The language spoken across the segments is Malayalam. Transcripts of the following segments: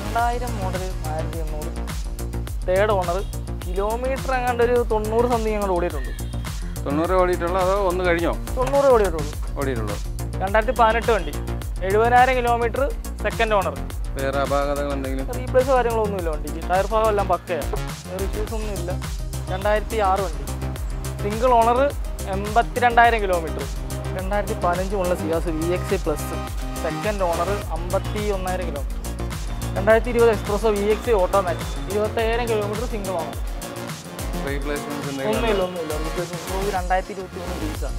രണ്ടായിരം മോഡൽ ആയിരത്തി എണ്ണൂറ് തേർഡ് ഓണർ കിലോമീറ്റർ എങ്ങാണ്ട് ഒരു തൊണ്ണൂറ് സംതിങ് അങ്ങോട്ട് ഓടിയിട്ടുണ്ട് തൊണ്ണൂറ് ഓടിയിട്ടുള്ളൂ അതോ ഒന്ന് കഴിഞ്ഞോ തൊണ്ണൂറ് ഓടിയിട്ടുള്ളൂ ഓടിയിട്ടുള്ളൂ രണ്ടായിരത്തി പതിനെട്ട് വണ്ടി എഴുപതിനായിരം കിലോമീറ്റർ സെക്കൻഡ് ഓണർ വേറെ അപാകതകൾ എന്തെങ്കിലും റീപ്ലേസ് കാര്യങ്ങളൊന്നുമില്ല വണ്ടിക്ക് ടയർ ഭാഗം എല്ലാം പക്കയാണ് വേറെ ഇഷ്യൂസ് ഒന്നുമില്ല രണ്ടായിരത്തി ആറ് വണ്ടി സിംഗിൾ ഓണർ എൺപത്തിരണ്ടായിരം കിലോമീറ്റർ രണ്ടായിരത്തി പതിനഞ്ച് മുതലുള്ള Ciaz V X plus second owner അമ്പത്തി ഒന്നായിരം കിലോമീറ്റർ രണ്ടായിരത്തി ഇരുപത് എക്സ്പ്രസോ വി എക്സ് ഓട്ടോമാറ്റിക് ഇരുപത്തയ്യായിരം കിലോമീറ്റർ സിംഗിൾ ഓണർ റീപ്ലേസ്മെന്റ് എന്തെങ്കിലും ഒന്നുമില്ല ഒന്നുമില്ല റീപ്ലേസ് രണ്ടായിരത്തി ഇരുപത്തി മൂന്ന് ഡീസാണ്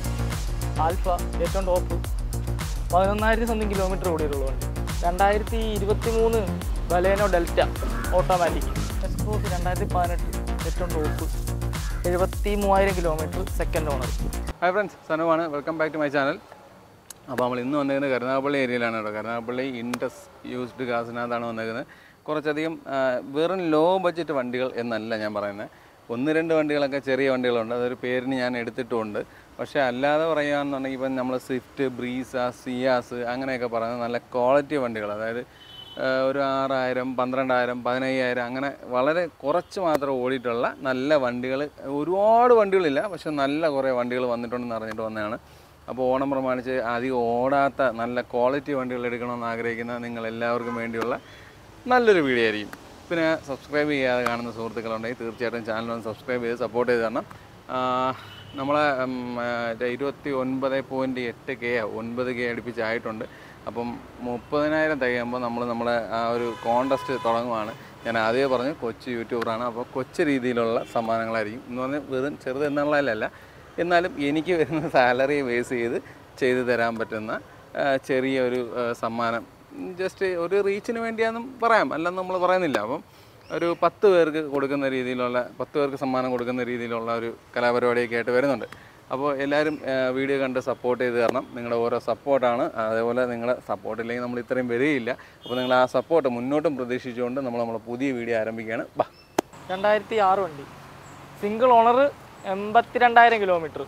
ആൽഫ ഏറ്റവും ടോപ്പ് പതിനൊന്നായിരത്തി സംതിങ് കിലോമീറ്റർ ഓടിയിട്ടുള്ള വണ്ടി രണ്ടായിരത്തി ഇരുപത്തി മൂന്ന് ബലേനോ ഡെൽറ്റ ഓട്ടോമാറ്റിക് എക്സ്പ്രോസ് രണ്ടായിരത്തി പതിനെട്ട് ഏറ്റവും ടോപ്പ് എഴുപത്തി മൂവായിരം kilometre second owner hi friends സനുവാണ് welcome back to my channel അപ്പോൾ നമ്മൾ ഇന്ന് വന്നിരിക്കുന്നത് കരുനാഗപ്പള്ളി ഏരിയയിലാണ് കേട്ടോ കരുനാഗപ്പള്ളി ഇൻഡസ് യൂസ്ഡ് കാസിനകത്താണ് വന്നിരിക്കുന്നത് കുറച്ചധികം ആ, വെറും ലോ ബഡ്ജറ്റ് വണ്ടികൾ എന്നല്ല ഞാൻ പറയുന്നത് ഒന്ന് രണ്ട് വണ്ടികളൊക്കെ ചെറിയ വണ്ടികളുണ്ട് അതൊരു പേരിന് ഞാൻ എടുത്തിട്ടുമുണ്ട് പക്ഷേ അല്ലാതെ പറയുകയാണെന്നുണ്ടെങ്കിൽ ഇപ്പം നമ്മൾ സ്വിഫ്റ്റ് ബ്രീസ സിയാസ് അങ്ങനെയൊക്കെ പറയുന്നത് നല്ല ക്വാളിറ്റി വണ്ടികൾ അതായത് ആ, ഒരു ആറായിരം പന്ത്രണ്ടായിരം പതിനയ്യായിരം അങ്ങനെ വളരെ കുറച്ച് മാത്രം ഓടിയിട്ടുള്ള നല്ല വണ്ടികൾ ഒരുപാട് വണ്ടികളില്ല പക്ഷെ നല്ല കുറേ വണ്ടികൾ വന്നിട്ടുണ്ടെന്ന് അറിഞ്ഞിട്ട് വന്നതാണ് അപ്പോൾ ഓണം പ്രമാണിച്ച് അധികം ഓടാത്ത നല്ല ക്വാളിറ്റി വണ്ടികൾ എടുക്കണമെന്ന് ആഗ്രഹിക്കുന്ന നിങ്ങൾ എല്ലാവർക്കും വേണ്ടിയുള്ള നല്ലൊരു വീഡിയോ ആയിരിക്കും പിന്നെ സബ്സ്ക്രൈബ് ചെയ്യാതെ കാണുന്ന സുഹൃത്തുക്കളുണ്ടെങ്കിൽ തീർച്ചയായിട്ടും ചാനൽ ഒന്ന് സബ്സ്ക്രൈബ് ചെയ്ത് സപ്പോർട്ട് ചെയ്ത് തരണം ആ, നമ്മളെ ഉം, മറ്റേ ഇരുപത്തി ഒൻപത് പോയിൻറ്റ് എട്ട് കെ ഒൻപത് കെ അടുപ്പിച്ചായിട്ടുണ്ട് അപ്പം മുപ്പതിനായിരം തികയുമ്പോൾ നമ്മൾ നമ്മളെ ആ ഒരു കോണ്ടസ്റ്റ് തുടങ്ങുവാണ് ഞാൻ ആദ്യമേ പറഞ്ഞു കൊച്ചു യൂട്യൂബറാണ് അപ്പോൾ കൊച്ചു രീതിയിലുള്ള സമ്മാനങ്ങളായിരിക്കും എന്ന് പറഞ്ഞാൽ വെറും ചെറുത് എന്നുള്ളതിലല്ല എന്നാലും എനിക്ക് വരുന്ന സാലറി ബേസ് ചെയ്ത് ചെയ്തു തരാൻ പറ്റുന്ന ആ, ചെറിയൊരു ആ, സമ്മാനം ജസ്റ്റ് ഒരു റീച്ചിന് വേണ്ടിയാണെന്നും പറയാം അല്ലെന്ന് നമ്മൾ പറയുന്നില്ല അപ്പം ഒരു പത്ത് പേർക്ക് കൊടുക്കുന്ന രീതിയിലുള്ള പത്ത് പേർക്ക് സമ്മാനം കൊടുക്കുന്ന രീതിയിലുള്ള ഒരു കലാപരിപാടിയൊക്കെ ആയിട്ട് വരുന്നുണ്ട് അപ്പോൾ എല്ലാവരും ആ, വീഡിയോ കണ്ട് സപ്പോർട്ട് ചെയ്ത് തരണം നിങ്ങളുടെ ഓരോ സപ്പോർട്ടാണ് അതേപോലെ നിങ്ങളുടെ സപ്പോർട്ട് ഇല്ലെങ്കിൽ നമ്മൾ ഇത്രയും വരികയില്ല അപ്പോൾ നിങ്ങൾ ആ സപ്പോർട്ട് മുന്നോട്ടും പ്രതീക്ഷിച്ചുകൊണ്ട് നമ്മൾ നമ്മുടെ പുതിയ വീഡിയോ ആരംഭിക്കുകയാണ് ബാ രണ്ടായിരത്തി ആറ് വണ്ടി സിംഗിൾ ഓണർ എൺപത്തിരണ്ടായിരം കിലോമീറ്റർ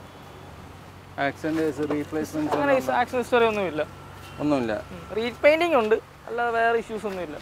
ആക്സിഡൻറ്റ് റീപ്ലേസ്മെൻറ്റ് അങ്ങനെ ആക്ഷൻ ഹിസ്റ്ററി ഒന്നുമില്ല ഒന്നുമില്ല റീപെയിൻറ്റിംഗ് ഉണ്ട് അല്ലാതെ വേറെ ഇഷ്യൂസ് ഒന്നുമില്ല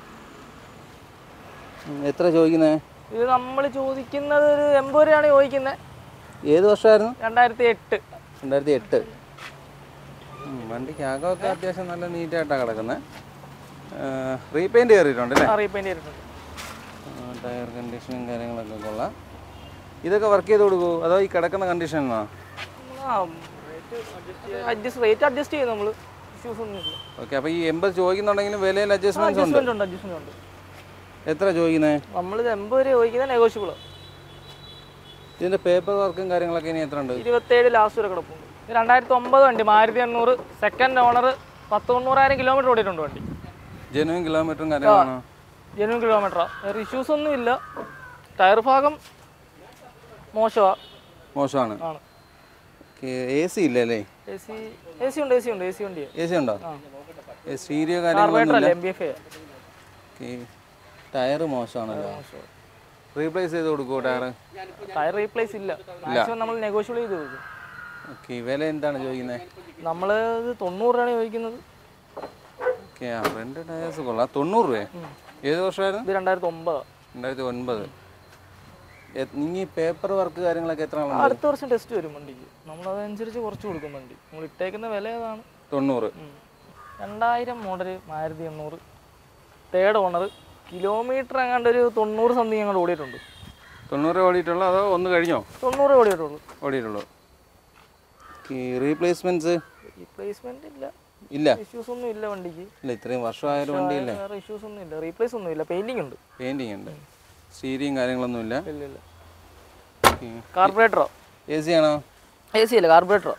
ഉം, എത്ര ചോദിക്കുന്നത് ഇത് നമ്മൾ ചോദിക്കുന്നത് ഒരു എൺപത് രൂപയാണ് ചോദിക്കുന്നത് ഏത് വർഷമായിരുന്നു രണ്ടായിരത്തി എട്ട് രണ്ടായിരത്തി എട്ട് വണ്ടിക്ക് അകമൊക്കെ അത്യാവശ്യം നല്ല നീറ്റായിട്ടാണ് കിടക്കുന്നത് റീപെയിൻറ്റ് കയറിയിട്ടുണ്ട് അല്ലേ ആ റീപെയിൻറ്റ് ചെയ്തിട്ടുണ്ട് ടയർ കണ്ടീഷനും കാര്യങ്ങളൊക്കെ കൊള്ളാം ഇതൊക്കെ വർക്ക് ചെയ്ത് കൊടുക്കുമോ അതോ ഈ കിടക്കുന്ന കണ്ടീഷനാണോ ആ അഡ്ജസ്റ്റ് റേറ്റ് അഡ്ജസ്റ്റ് ചെയ്യും നമ്മൾ ഇഷ്യൂസ് ഒന്നുമില്ല ഓക്കെ അപ്പോൾ ഈ എൺപത് ചോദിക്കുന്നുണ്ടെങ്കിലും വിലയിൽ അഡ്ജസ്റ്റ്മെൻറ്റ്സ് ഉണ്ട് അഡ്ജസ്റ്റ്മെന്റ് ഉണ്ട് അഡ്ജസ്റ്റ്മെന്റ് ഉണ്ട് എത്ര ചോദിക്കുന്നത് നമ്മൾ എൺപത് രൂപ ചോദിക്കുന്നത് നെഗോഷ്യബിൾ ഇതിൻ്റെ പേപ്പർ വർക്കും കാര്യങ്ങളൊക്കെ ഇനി എത്ര ഉണ്ട് ഇരുപത്തേഴ് ലാസ്റ്റ് വരെ കിടപ്പുണ്ട് ഇത് രണ്ടായിരത്തി ഒമ്പത് വണ്ടി മാരുതി എണ്ണൂറ് സെക്കൻഡ് ഓണർ പത്ത് തൊണ്ണൂറായിരം കിലോമീറ്റർ ഓടിയിട്ടുണ്ട് വണ്ടി ജനുവൻ കിലോമീറ്ററും കാര്യങ്ങളാണോ ജനുവൻ കിലോമീറ്ററാ വേറെ ഇഷ്യൂസ് ഒന്നുമില്ല ടയർ ഭാഗം മോശമാ മോശമാണ് ആണ് എ സി ഇല്ല അല്ലേ എ സി എ സി ഉണ്ട് എ സി ഉണ്ട് എ സി വണ്ടി എ സി ഉണ്ടോ ആ സ്റ്റീരിയോ കാർബേറ്റർ കാര്യങ്ങളൊന്നും അല്ലേ M B F okay tyre മോശമാണല്ലോ റീപ്ലേസ് ചെയ്ത് കൊടുക്കുമോ ടയർ ടയർ റീപ്ലേസ് ഇല്ല മാക്സിമം നമ്മൾ നെഗോഷ്യബിൾ ചെയ്ത് കൊടുക്കും ഓക്കെ വില എന്താണ് ചോദിക്കുന്നത് നമ്മൾ ഇത് തൊണ്ണൂറ് രൂപയാണ് ചോദിക്കുന്നത് ഓക്കെ ആ ഫ്രണ്ട് ടയേഴ്സ് കൊള്ളാം തൊണ്ണൂറ് രൂപ ഏത് വർഷമായിരുന്നു ഇത് രണ്ടായിരത്തി ഒമ്പതാണ് രണ്ടായിരത്തി ഒൻപത് ഇനി പേപ്പർ വർക്ക് കാര്യങ്ങളൊക്കെ എത്ര ആളുണ്ട് അടുത്ത വർഷം ടെസ്റ്റ് വരും വണ്ടിക്ക് നമ്മൾ അതനുസരിച്ച് കുറച്ച് കൊടുക്കും വണ്ടി നമ്മൾ ഇട്ടേക്കുന്ന വില ഏതാണ് തൊണ്ണൂറ് ഉം. രണ്ടായിരം മോഡൽ മാരുതി എണ്ണൂറ് തേർഡ് ഓണർ കിലോമീറ്റർ എങ്ങാണ്ട് ഒരു തൊണ്ണൂറ് സംതിങ് അങ്ങോട്ട് ഓടിയിട്ടുണ്ട് തൊണ്ണൂറ് ഓടിയിട്ടുള്ളൂ അതോ ഒന്ന് കഴിഞ്ഞോ തൊണ്ണൂറ് ഓടിയിട്ടുള്ളൂ ഓടിയിട്ടുള്ളൂ റീപ്ലേസ്മെൻറ്റ്സ് റീപ്ലേസ്മെന്റ് ഇല്ല ഇല്ല ഇഷ്യൂസ് ഒന്നും ഇല്ല വണ്ടിക്ക് ഇല്ല ഇത്രയും വർഷമായൊരു വണ്ടിയില്ലേ വേറെ ഇഷ്യൂസ് ഒന്നും ഇല്ല റീപ്ലേസ് ഒന്നും ഇല്ല പെയിന്റിംഗ് ഉണ്ട് പെയിൻറ്റിങ് ഉണ്ട് സ്റ്റീരിയും കാര്യങ്ങളൊന്നുമില്ല ഇല്ല ഇല്ല കാർബറേറ്ററോ എ സി ആണോ എ സി അല്ല കാർബറേറ്ററോ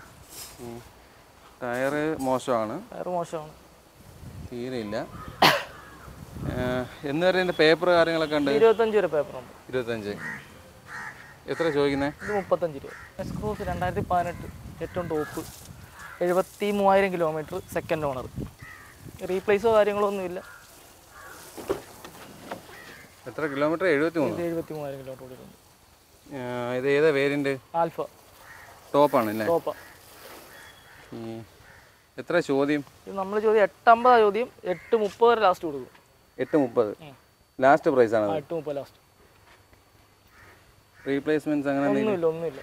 ടയറ് മോശമാണ് വേറെ മോശമാണ് തീരെ ഇല്ല എന്ന് വരെ എൻ്റെ പേപ്പർ കാര്യങ്ങളൊക്കെ ഉണ്ട് ഇരുപത്തഞ്ച് വരെ പേപ്പർ ഉണ്ട് ഇരുപത്തഞ്ച് എത്ര ചോദിക്കുന്നത് ഇത് മുപ്പത്തഞ്ച് രൂപ എക്സ്ക്രോസ് രണ്ടായിരത്തി പതിനെട്ട് ഏറ്റവും ടോപ്പ് എഴുപത്തി മൂവായിരം കിലോമീറ്റർ സെക്കൻഡ് ഓണർ റീപ്ലേസോ കാര്യങ്ങളോ ഒന്നുമില്ല എത്ര കിലോമീറ്റർ എഴുപത്തി മൂന്ന് ഇത് എഴുപത്തി മൂവായിരം കിലോമീറ്റർ ഓടിയിട്ടുണ്ട് ഇത് ഏതാ വേരിയൻ്റ് ആൽഫ ടോപ്പാണ് അല്ലേ ടോപ്പ ഈ എത്ര ചോദ്യം ഇത് നമ്മൾ ചോദ്യം എട്ടമ്പതാ ചോദ്യം എട്ട് മുപ്പത് വരെ ലാസ്റ്റ് കൊടുക്കും എട്ട് മുപ്പത് ഉം. ലാസ്റ്റ് പ്രൈസ് ആ ആണ് എട്ട് മുപ്പത് ലാസ്റ്റ് റീപ്ലേസ്മെന്റ്സ് അങ്ങനെ എന്തെങ്കിലും ഒന്നുമില്ല ഒന്നുമില്ല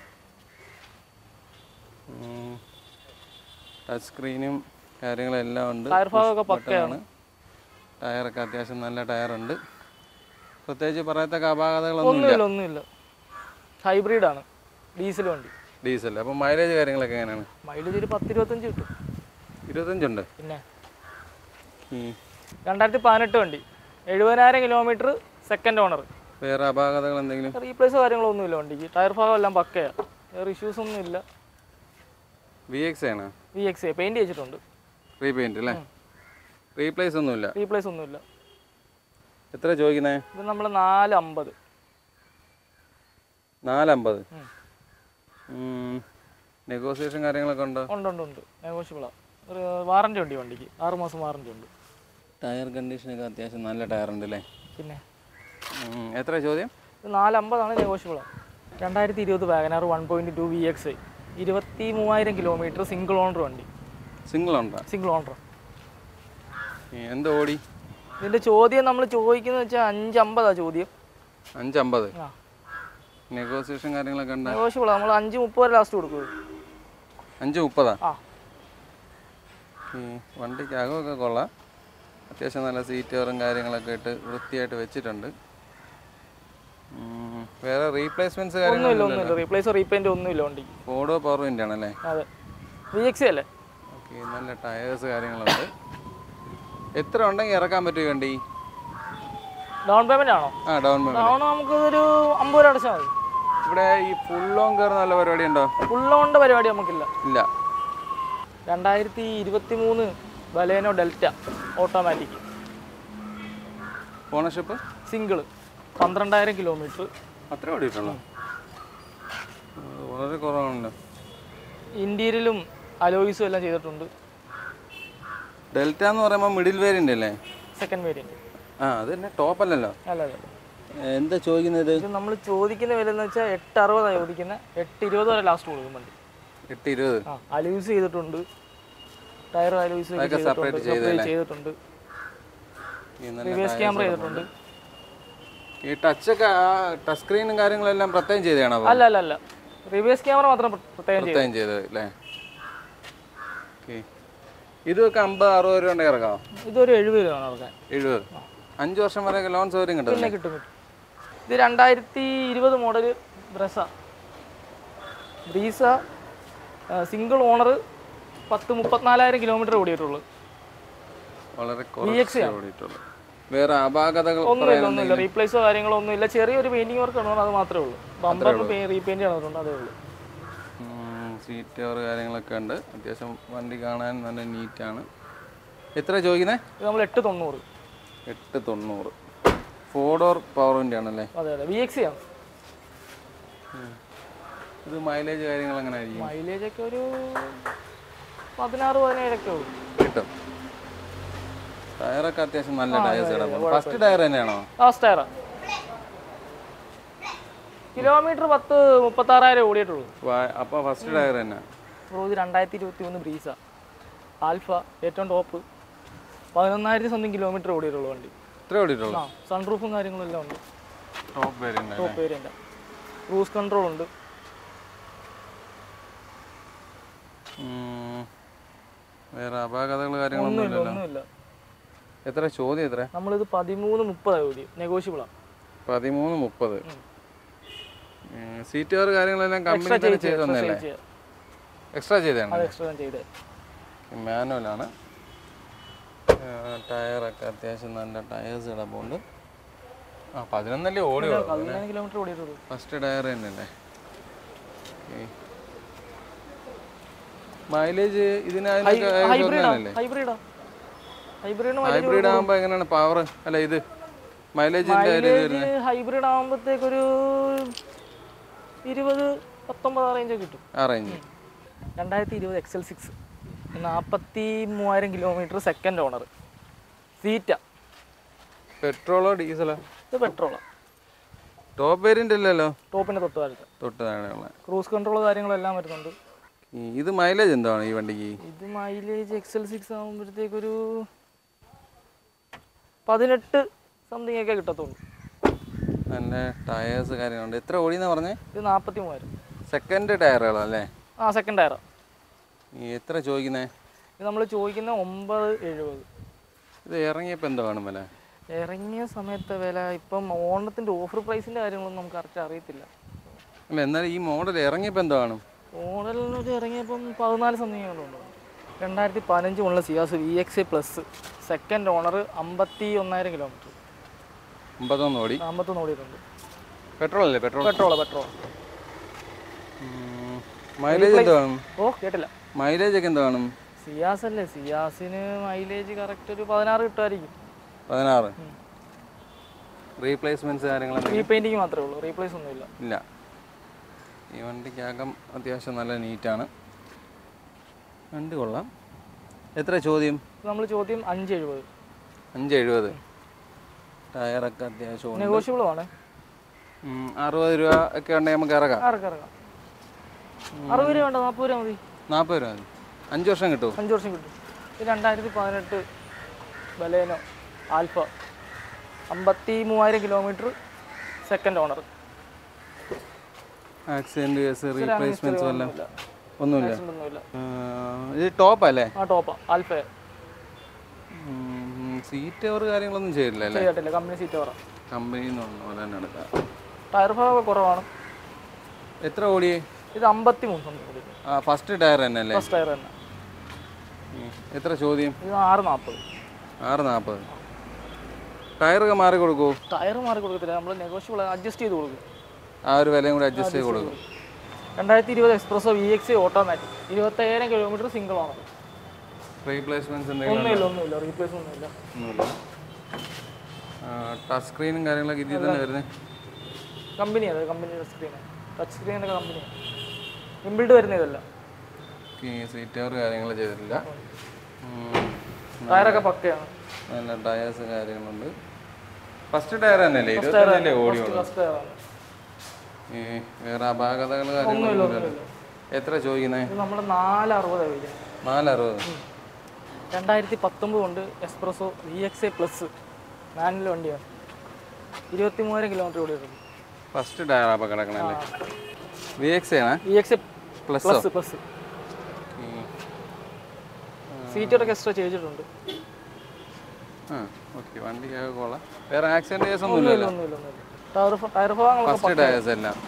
ടച്ച് സ്ക്രീനും കാര്യങ്ങളെല്ലാം ഉണ്ട് ടയർ ഭാഗമൊക്കെ പക്കയാണ് ടയറൊക്കെ അത്യാവശ്യം നല്ല ടയറുണ്ട് പ്രത്യേകിച്ച് പറയത്തക്ക അപാകതകളൊന്നും ഒന്നുമില്ല ഒന്നുമില്ല ഹൈബ്രിഡ് ആണ് ഡീസൽ വണ്ടി ഡീസൽ അപ്പം മൈലേജ് കാര്യങ്ങളൊക്കെ എങ്ങനെയാണ് മൈലേജ് ഒരു പത്ത് ഇരുപത്തഞ്ച് കിട്ടും ഇരുപത്തഞ്ചുണ്ട് പിന്നെ ഉം. രണ്ടായിരത്തി പതിനെട്ട് വണ്ടി എഴുപതിനായിരം കിലോമീറ്റർ സെക്കൻഡ് ഓണർ വേറെ അപാകതകൾ എന്തെങ്കിലും റീപ്ലേസ് കാര്യങ്ങളൊന്നുമില്ല വണ്ടിക്ക് ടയർ ഭാഗം എല്ലാം പക്കയാണ് വേറെ ഇഷ്യൂസ് ഒന്നും ഇല്ല വി എക്സ് ആണ് വി എക്സ് പെയിന്റ് ചെയ്തിട്ടുണ്ട് റീപെയിൻറ്റ് അല്ലേ റീപ്ലേസ് ഒന്നുമില്ല റീപ്ലേസ് ഒന്നുമില്ല എത്ര ചോദിക്കുന്നത് ഇത് നമ്മൾ നാല് അമ്പത് നാലമ്പത് ഉം. നെഗോസിയേഷൻ കാര്യങ്ങളൊക്കെ ഉണ്ടോ ഉണ്ട് ഉണ്ട് ഉണ്ട് നെഗോഷ്യബിളാണ് ഒരു വാറണ്ടി ഉണ്ട് ഈ വണ്ടിക്ക് ആറ് മാസം വാറണ്ടി ഉണ്ട് ടയർ കണ്ടീഷനൊക്കെ അത്യാവശ്യം നല്ല ടയർ ഉണ്ട് അല്ലേ പിന്നെ ഉം. എത്ര ചോദ്യം ഇത് നാലമ്പതാണ് നെഗോഷ്യബിളാണ് രണ്ടായിരത്തി ഇരുപത് WagonR one point two V X ഇരുപത്തി മൂവായിരം കിലോമീറ്റർ സിംഗിൾ ഓണർ വണ്ടി സിംഗിൾ ഉണ്ടോ സിംഗിൾ ഓണർ എന്ത് ഓടി ഇതിൻ്റെ ചോദ്യം നമ്മൾ ചോദിക്കുന്നത് വെച്ചാൽ അഞ്ചമ്പതാണ് ചോദ്യം അഞ്ചമ്പത് ആ നെഗോസിയേഷൻ കാര്യങ്ങളൊക്കെ ഉണ്ട് നെഗോഷ്യബിളാണ് നമ്മൾ അഞ്ച് മുപ്പത് ലാസ്റ്റ് കൊടുക്കും അഞ്ച് മുപ്പതാ ആ ഈ വണ്ടിക്ക് അകമൊക്കെ കൊള്ളാം അത്യാവശ്യം നല്ല സീറ്റ് കവറും കാര്യങ്ങളൊക്കെ ഇട്ട് വൃത്തിയായിട്ട് വെച്ചിട്ടുണ്ട് ഉം. വേറെ റീപ്ലേസ്മെന്റ്സ് ഒന്നുമില്ല കാര്യങ്ങളൊന്നും ഒന്നുമില്ല റീപ്ലേസ് റീപെയിൻ്റ് ഒന്നുമില്ല വണ്ടിക്ക് ഫോർഡോ പവർ വിൻ്റെ ആണല്ലേ അതെ വി എക്സ് അല്ലേ ഓക്കെ നല്ല ടയേഴ്സ് കാര്യങ്ങളുണ്ട് എത്ര ഉണ്ടെങ്കിൽ ഇറക്കാൻ പറ്റും ഈ വണ്ടി ഡൗൺ പേയ്മെൻ്റ് ആണോ ആ ഡൗൺ പേയ്മെന്റ് ഡൗൺ നമുക്ക് ഒരു അമ്പത് രൂപ അടച്ചാൽ മതി ഇവിടെ ഈ ഫുൾ ലോൺ കയറുന്ന നല്ല പരിപാടി ഉണ്ടോ ഫുൾ ലോണിൻ്റെ പരിപാടി നമുക്കില്ല ഇല്ല രണ്ടായിരത്തി ഇരുപത്തി മൂന്ന് Baleno Delta automatic ownership single പന്ത്രണ്ടായിരം കിലോമീറ്റർ അത്ര ഓടിയിട്ടുള്ളൂ വളരെ കുറവുണ്ട് ഇൻറ്റീരിയലും അലോയിസും എല്ലാം ചെയ്തിട്ടുണ്ട് ഡെൽറ്റ എന്ന് പറയുമ്പോൾ മിഡിൽ വേരിയൻ്റ് അല്ലേ സെക്കൻഡ് വേരിയൻറ്റ് ആ അത് തന്നെ ടോപ്പ് അല്ലല്ലോ അല്ല അല്ല എന്താ ചോദിക്കുന്നത് ഇത് നമ്മൾ ചോദിക്കുന്ന വില എന്ന് വെച്ചാൽ എട്ട് അറുപതാണ് ചോദിക്കുന്നത് എട്ട് ഇരുപത് വരെ ലാസ്റ്റ് കൊടുക്കും വണ്ടി എട്ട് ഇരുപത് ആ അലോയിസ് ചെയ്തിട്ടുണ്ട് ടയർ അലോയിസ് അതൊക്കെ separate ചെയ്തിട്ടുണ്ട് ഈ നല്ല റിവേഴ്സ് ക്യാമറ ചെയ്തിട്ടുണ്ട് ഈ ടച്ചൊക്കെ ആ ടച്ച് സ്ക്രീനും കാര്യങ്ങളെല്ലാം പ്രത്യേകം ചെയ്തതാണോ അല്ല അല്ല അല്ല റിവേഴ്സ് ക്യാമറ മാത്രം പ്ര- പ്രത്യേകം ചെയ്യും പ്രത്യേകം ചെയ്തത് അല്ലേ ഓക്കെ ഇതൊക്കെ അമ്പത് അറുപത് രൂപ ഉണ്ടെങ്കിൽ ഇറക്കാം ഇതൊരു എഴുപത് രൂപ നടക്കാൻ എഴുപത് അഞ്ച് വർഷം വരെയൊക്കെ ലോൺ സൗകര്യം കിട്ടും പിന്നെ കിട്ടും കിട്ടും ഇത് രണ്ടായിരത്തി ഇരുപത് model Brezza Brezza single owner പത്ത് മുപ്പത്തിനാലായിരം കിലോമീറ്റർ ഓടിയിട്ടുള്ളൂ വളരെ VX കുറച്ച് ഓടിയിട്ടുള്ളൂ വേറെ അപാകതകൾ ഒന്നുമില്ല ഒന്നുമില്ല റീപ്ലേസോ കാര്യങ്ങളോ ഒന്നുമില്ല ചെറിയൊരു പെയിന്റിംഗ് വർക്ക് ആണ് അത് മാത്രമേ ഉള്ളൂ ബമ്പറിന് റീപെയിന്റ് ചെയ്തിട്ടുണ്ട് അതേ ഉള്ളൂ സീറ്റ് കവർ കാര്യങ്ങളൊക്കെ ഉണ്ട് അത്യാവശ്യം വണ്ടി കാണാൻ നല്ല നീറ്റാണ് എത്ര ചോദിക്കുന്നത് ഇത് നമ്മൾ എട്ട് തൊണ്ണൂറ് എട്ട് തൊണ്ണൂറ് ഫോർ ഡോർ പവറിൻ്റെ ആണല്ലേ അതെ അതെ വി എക്സ് ആണ് ഇത് മൈലേജ് കാര്യങ്ങൾ എങ്ങനെ ആയിരിക്കും മൈലേജ് ഒക്കെ ഒരു പതിനാറ് പതിനേഴൊക്കെ ഉള്ളൂ കിട്ടും ടയറൊക്കെ അത്യാവശ്യം നല്ല ടയേഴ്സ് കിടക്കും ഫസ്റ്റ് ടയർ തന്നെയാണോ ലാസ്റ്റ് ടയറാ കിലോമീറ്റർ പത്ത് മുപ്പത്താറായിരം ഓടിയിട്ടുള്ളൂ അപ്പോൾ ഫസ്റ്റ് ടയർ തന്നെ അപ്പോൾ ഇത് രണ്ടായിരത്തി ഇരുപത്തി ഒന്ന് ബ്രീസ ആൽഫ ഏറ്റവും ടോപ്പ് പതിനൊന്നായിരത്തി സംതിങ് കിലോമീറ്റർ ഓടിയിട്ടുള്ളൂ വണ്ടി ഇത്ര ഓടിയിട്ടുള്ളൂ ആ സൺറൂഫും കാര്യങ്ങളും എല്ലാം ഉണ്ട് top variant top variant cruise control ഉണ്ട് വേറെ അപാകതകൾ കാര്യങ്ങളൊന്നും ഒന്നുമില്ല ഇല്ലല്ലോ ഒന്നുമില്ല എത്ര ചോദ്യം എത്ര നമ്മളിത് പതിമൂന്ന് മുപ്പതാണ് ഓടി നെഗോഷ്യബിളാണ് പതിമൂന്ന് മുപ്പത് സീറ്റ് കവർ കാര്യങ്ങളെല്ലാം കമ്പനി തന്നെ ചെയ്ത് തന്നല്ലേ എക്സ്ട്രാ ചെയ്തതാണ് അത് എക്സ്ട്രാ ചെയ്തേ മാനുവലാണ് ടയറൊക്കെ അത്യാവശ്യം നല്ല ടയേഴ്സ് കിടപ്പുണ്ട് ആ പതിനൊന്നല്ലേ ഓടി പതിനായിരം കിലോമീറ്റർ ഓടിയിട്ടുള്ളൂ ഫസ്റ്റ് ടയർ തന്നെയല്ലേ മൈലേജ് ഇതിനകത്ത് ഹൈബ്രിഡാ ഹൈബ്രിഡാ ഹൈബ്രിഡിന് ഹൈബ്രിഡ് ആകുമ്പോൾ എങ്ങനെയാണ് പവർ അല്ല ഇത് മൈലേജിന്റെ മൈലേജ് ഹൈബ്രിഡ് ആകുമ്പോഴത്തേക്കൊരു ഇരുപത് പത്തൊമ്പത് റേഞ്ചൊക്കെ കിട്ടും ആ റേഞ്ച് രണ്ടായിരത്തി ഇരുപത് എക്സൽ സിക്സ് നാൽപ്പത്തി മൂവായിരം കിലോമീറ്റർ സെക്കൻഡ് ഓണർ സീറ്റ പെട്രോളോ ഡീസലോ ഇത് പെട്രോളാണ് ടോപ്പ് വേരിയന്റ് അല്ലല്ലോ ടോപ്പിൻ്റെ തൊട്ട് താഴത്ത് തൊട്ട് താഴെയുള്ള ക്രൂസ് കൺട്രോൾ കാര്യങ്ങളെല്ലാം വരുന്നുണ്ട് ഈ- ഇത് മൈലേജ് എന്താണ് ഈ വണ്ടിക്ക് ഇത് മൈലേജ് എക്സൽ സിക്സ് ആകുമ്പോഴത്തേക്കൊരു പതിനെട്ട് സംതിങ് ഒക്കെ കിട്ടത്തുള്ളൂ നല്ല ടയേഴ്സ് കാര്യങ്ങളുണ്ട് എത്ര ഓടിയെന്നാ പറഞ്ഞേ ഇത് നാൽപ്പത്തി മൂവായിരം സെക്കൻഡ് ടയറുകളല്ലേ ആ സെക്കൻഡ് ടയറാ ഈ എത്ര ചോദിക്കുന്നേ ഇത് നമ്മൾ ചോദിക്കുന്ന ഒമ്പത് എഴുപത് ഇത് ഇറങ്ങിയപ്പോൾ എന്തോ കാണും വില ഇറങ്ങിയ സമയത്തെ വില ഇപ്പം ഓണത്തിൻ്റെ ഓഫർ പ്രൈസിൻ്റെ കാര്യങ്ങളൊന്നും നമുക്ക് കറക്റ്റ് അറിയത്തില്ല അല്ല എന്നാലും ഈ മോഡൽ ഇറങ്ങിയപ്പോൾ എന്തോ കാണും മോഡലിനൊരു ഇറങ്ങിയപ്പം പതിനാല് സംതിങ് ഉണ്ട് രണ്ടായിരത്തി പതിനഞ്ച് ഉള്ള Ciaz V X plus second owner അമ്പത്തി ഒന്നായിരം കിലോമീറ്റർ അമ്പത്തൊന്ന് ഓടി അമ്പത്തൊന്ന് ഓടിയിട്ടുണ്ട് പെട്രോൾ അല്ലേ പെട്രോൾ പെട്രോൾ പെട്രോൾ മൈലേജ് എന്തോ കാണും ഓ കേട്ടില്ല മൈലേജ് ഒക്കെ എന്തോ കാണും സിയാസ് അല്ലേ സിയാസിന് മൈലേജ് കറക്റ്റ് ഒരു പതിനാറ് കിട്ടുമായിരിക്കും പതിനാറ് റീപ്ലേസ്മെന്റ്സ് കാര്യങ്ങളൊന്നും റീപെയിൻറ്റിങ് മാത്രമേ ഉള്ളൂ റീപ്ലേസ് ഒന്നുമില്ല ഇല്ല ഈ വണ്ടിക്കകം അത്യാവശ്യം നല്ല നീറ്റാണ് വണ്ടി കൊള്ളാം എത്ര ചോദ്യം നമ്മൾ ചോദ്യം അഞ്ച് എഴുപത് അഞ്ച് എഴുപത് ടയറൊക്കെ അത്യാവശ്യം ഉണ്ട് നെഗോഷ്യബിളും ആണ് ഉം, അറുപത് രൂപ ഒക്കെ ഉണ്ടെങ്കിൽ നമുക്ക് ഇറക്കാം ഇറക്കാം ഇറക്കാം അറുപത് രൂപ വേണ്ട നാൽപ്പത് രൂപ മതി നാൽപ്പത് രൂപ മതി അഞ്ച് വർഷം കിട്ടുമോ അഞ്ച് വർഷം കിട്ടും ഇത് രണ്ടായിരത്തി പതിനെട്ട് ബലേനോ ആൽഫ അമ്പത്തി മൂവായിരം kilometre second owner accident case replacements വല്ല ഒന്നുമില്ല ഒന്നുമില്ല ആ, ഇത് ടോപ്പ് അല്ലേ ആ ടോപ്പാ ആൽഫ സീറ്റ് അവർ കാര്യങ്ങളൊന്നും ചെയ്തില്ല അല്ലേ ചെയ്തിട്ടില്ല കമ്പനി സീറ്റ് പറ കമ്പനിയിൽ നിന്ന് പോലെ തന്നെ എടുക്കാം ടയർ ഭാഗമൊക്കെ കുറവാണ് എത്ര ഓടി ഇത് അമ്പത്തി മൂന്ന് സംതിങ് ആ ഫസ്റ്റ് ടയർ തന്നെ അല്ലേ ഫസ്റ്റ് ടയർ തന്നെ ഉം. എത്ര ചോദ്യം ഇത് ആറ് നാൽപ്പത് ആറ് നാൽപ്പത് ടയറൊക്കെ മാറി കൊടുക്കൂ ടയർ മാറി കൊടുക്കത്തില്ല നമ്മൾ നെഗോഷ്യബിൾ അഡ്ജസ്റ്റ് ചെയ്ത് കൊടുക്കും ആ ഒരു വിലയും കൂടി അഡ്ജസ്റ്റ് ചെയ്ത് കൊടുക്കും രണ്ടായിരത്തി ഇരുപത് എക്സ്പ്രസോ വി എക്സ് ഓട്ടോമാറ്റിക് ഇരുപത്തയ്യായിരം കിലോമീറ്റർ സിംഗിൾ ആണ് റീപ്ലേസ്മെന്റ്സ് എന്തെങ്കിലും ഒന്നുമില്ല ഒന്നുമില്ല റീപ്ലേസ് ഒന്നുമില്ല ഒന്നുമില്ല ടച്ച് സ്ക്രീനും കാര്യങ്ങളൊക്കെ ഇതിൽ തന്നെ വരുന്നത് കമ്പനി അത് കമ്പനിയുടെ സ്ക്രീൻ ടച്ച് സ്ക്രീനൊക്കെ കമ്പനിയാണ് ഇൻബിൽഡ് വരുന്ന ഇതല്ല സീറ്റ് കവർ കാര്യങ്ങൾ ചെയ്തിട്ടില്ല ഉം. ടയറൊക്കെ പക്കയാണ് നല്ല ടയേഴ്സ് കാര്യങ്ങളുണ്ട് ഫസ്റ്റ് ടയർ തന്നെയല്ലേ ഇരുപത്തഞ്ചല്ലേ ഓടിയുള്ളൂ ഫസ്റ്റ് ടയറാണ് ഈ വേറെ അപാകതകൾ കാര്യങ്ങളൊന്നും എത്ര ചോദിക്കുന്നത് ഇത് നമ്മൾ നാല് അറുപത് വയ്ക്കുന്നത് നാലറുപത് രണ്ടായിരത്തി പത്തൊമ്പത് കൊണ്ട് Espresso V X A plus manual വണ്ടിയാണ് ഇരുപത്തി മൂവായിരം കിലോമീറ്റർ ഓടിയിട്ടുണ്ട് ഫസ്റ്റ് ടയർ അപ്പോൾ കിടക്കണല്ലേ വി എക്സ് ആണ് V X A plus plus plus സീറ്റൊക്കെ എക്സ്ട്രാ ചെയ്തിട്ടുണ്ട് ആ ഓക്കെ വണ്ടിക്കൊക്കെ കൊള്ളാം വേറെ ആക്സിഡൻറ്റ് കേസ് ഒന്നും ഇല്ലല്ലോ ഒന്നുമില്ല ഒന്നുമില്ല ടയർ ടയർ ഭാഗങ്ങളൊക്കെ ഫസ്റ്റ് ടയേഴ്സ് എല്ലാം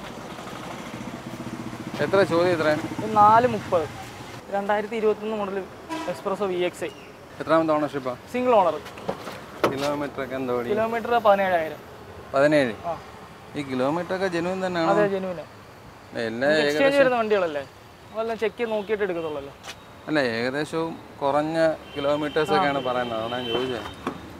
എത്ര ചോദ്യം എത്ര ഇത് നാല് മുപ്പത് രണ്ടായിരത്തി ഇരുപത്തൊന്ന് model Espresso V X I എത്രാമത്തെ ഓണർഷിപ്പാണ് സിംഗിൾ ഓണർ കിലോമീറ്റർ ഒക്കെ എന്താ ഓടി കിലോമീറ്റർ പതിനേഴായിരം പതിനേഴ് ആ ഈ കിലോമീറ്റർ ഒക്കെ ജനുവൻ തന്നെയാണോ അതെ ജനുവിന് എല്ലാ എക്സ്ചേഞ്ച് വരുന്ന വണ്ടികളല്ലേ അതെല്ലാം ചെക്ക് ചെയ്ത് നോക്കിയിട്ട് എടുക്കത്തുള്ളല്ലോ അല്ല ഏകദേശവും കുറഞ്ഞ കിലോമീറ്റേഴ്സ് ഒക്കെയാണ് പറയുന്നത് അതാണ് ഞാൻ ചോദിച്ചത്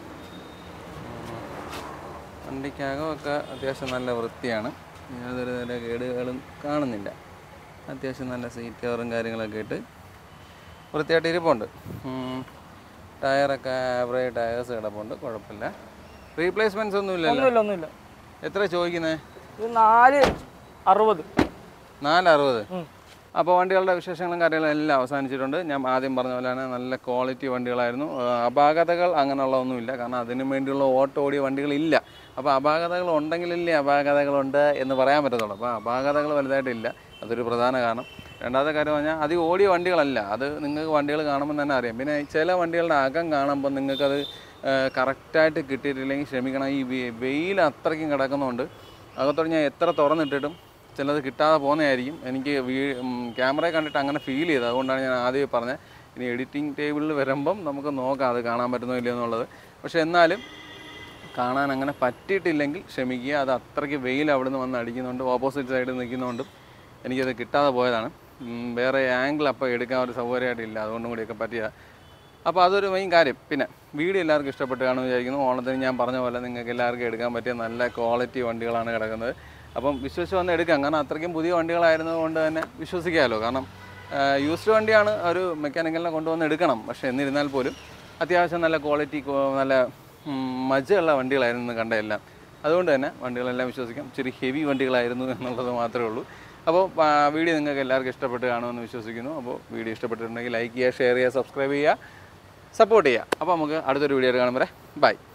വണ്ടിക്കകമൊക്കെ അത്യാവശ്യം നല്ല വൃത്തിയാണ് യാതൊരു തര കേടുകളും കാണുന്നില്ല അത്യാവശ്യം നല്ല സീറ്റ് കവറും കാര്യങ്ങളൊക്കെ ഇട്ട് വൃത്തിയായിട്ട് ഇരിപ്പുണ്ട് ഉം. ടയറൊക്കെ ആവറേജ് ടയേഴ്സ് കിടപ്പുണ്ട് കുഴപ്പമില്ല റീപ്ലേസ്മെൻറ്റ്സ് ഒന്നും ഇല്ലല്ലോ ഒന്നുമില്ല ഒന്നുമില്ല എത്ര ചോദിക്കുന്നത് ഇത് നാല് അറുപത് നാല് അറുപത് ഉം. അപ്പോൾ വണ്ടികളുടെ വിശേഷങ്ങളും കാര്യങ്ങളും എല്ലാം അവസാനിച്ചിട്ടുണ്ട് ഞാൻ ആദ്യം പറഞ്ഞ പോലെ തന്നെ നല്ല ക്വാളിറ്റി വണ്ടികളായിരുന്നു ആ, അപാകതകൾ അങ്ങനെയുള്ള ഒന്നുമില്ല കാരണം അതിനു വേണ്ടിയുള്ള ഓട്ടോ ഓടിയ വണ്ടികളില്ല അപ്പോൾ അപാകതകൾ ഉണ്ടെങ്കിലല്ലേ അപാകതകളുണ്ട് എന്ന് പറയാൻ പറ്റത്തുള്ളൂ അപ്പോൾ അപാകതകൾ വലുതായിട്ടില്ല അതൊരു പ്രധാന കാരണം രണ്ടാമത്തെ കാര്യം പറഞ്ഞാൽ അധികം ഓടിയ വണ്ടികളല്ല അത് നിങ്ങൾക്ക് വണ്ടികൾ കാണുമ്പോൾ തന്നെ അറിയാം പിന്നെ ചില വണ്ടികളുടെ അകം കാണുമ്പോൾ നിങ്ങൾക്കത് കറക്റ്റായിട്ട് കിട്ടിയിട്ടില്ലെങ്കിൽ ക്ഷമിക്കണം ഈ വെ- വെയിൽ അത്രയ്ക്കും കിടക്കുന്നതുകൊണ്ട് അകത്തോട് ഞാൻ എത്ര തുറന്നിട്ടിട്ടും ചിലത് കിട്ടാതെ പോകുന്നതായിരിക്കും എനിക്ക് വീ ക്യാമറയെ കണ്ടിട്ട് അങ്ങനെ ഫീൽ ചെയ്തത് അതുകൊണ്ടാണ് ഞാൻ ആദ്യം പറഞ്ഞത് ഇനി എഡിറ്റിംഗ് ടേബിളിൽ വരുമ്പം നമുക്ക് നോക്കാം അത് കാണാൻ പറ്റുന്നോ ഇല്ലയോ എന്നുള്ളത് പക്ഷേ എന്നാലും കാണാൻ അങ്ങനെ പറ്റിയിട്ടില്ലെങ്കിൽ ക്ഷമിക്കുക അത് അത്രയ്ക്ക് വെയിൽ അവിടെ നിന്ന് വന്ന് അടിക്കുന്നുണ്ട് ഓപ്പോസിറ്റ് സൈഡിൽ നിൽക്കുന്നതുകൊണ്ടും എനിക്കത് കിട്ടാതെ പോയതാണ് ഉം, വേറെ ആംഗിൾ അപ്പോൾ എടുക്കാൻ ഒരു സൗകര്യമായിട്ടില്ല അതുകൊണ്ടും കൂടിയൊക്കെ പറ്റിയ അപ്പോൾ അതൊരു മെയിൻ കാര്യം പിന്നെ വീഡിയോ എല്ലാവർക്കും ഇഷ്ടപ്പെട്ട് കാണുമെന്ന് വിചാരിക്കുന്നു ഓണത്തിന് ഞാൻ പറഞ്ഞ പോലെ നിങ്ങൾക്ക് എല്ലാവർക്കും എടുക്കാൻ പറ്റിയ നല്ല ക്വാളിറ്റി വണ്ടികളാണ് കിടക്കുന്നത് അപ്പം വിശ്വസിച്ച് വന്ന് എടുക്കാം കാരണം അത്രയ്ക്കും പുതിയ വണ്ടികളായിരുന്നത് കൊണ്ട് തന്നെ വിശ്വസിക്കാമല്ലോ കാരണം യൂസ്ഡ് വണ്ടിയാണ് ഒരു മെക്കാനിക്കലിനെ കൊണ്ടുവന്ന് എടുക്കണം പക്ഷേ എന്നിരുന്നാൽ പോലും അത്യാവശ്യം നല്ല ക്വാളിറ്റി നല്ല ഉം, മജയുള്ള വണ്ടികളായിരുന്നു ഇന്ന് കണ്ട എല്ലാം അതുകൊണ്ട് തന്നെ വണ്ടികളെല്ലാം വിശ്വസിക്കാം ഇച്ചിരി ഹെവി വണ്ടികളായിരുന്നു എന്നുള്ളത് മാത്രമേ ഉള്ളൂ അപ്പോൾ ആ, വീഡിയോ നിങ്ങൾക്ക് എല്ലാവർക്കും ഇഷ്ടപ്പെട്ട് കാണുമെന്ന് വിശ്വസിക്കുന്നു അപ്പോൾ വീഡിയോ ഇഷ്ടപ്പെട്ടിട്ടുണ്ടെങ്കിൽ ലൈക്ക് ചെയ്യുക ഷെയർ ചെയ്യുക സബ്സ്ക്രൈബ് ചെയ്യുക സപ്പോർട്ട് ചെയ്യുക അപ്പോൾ നമുക്ക് അടുത്തൊരു വീഡിയോ കാണുമ്പോൾ ബൈ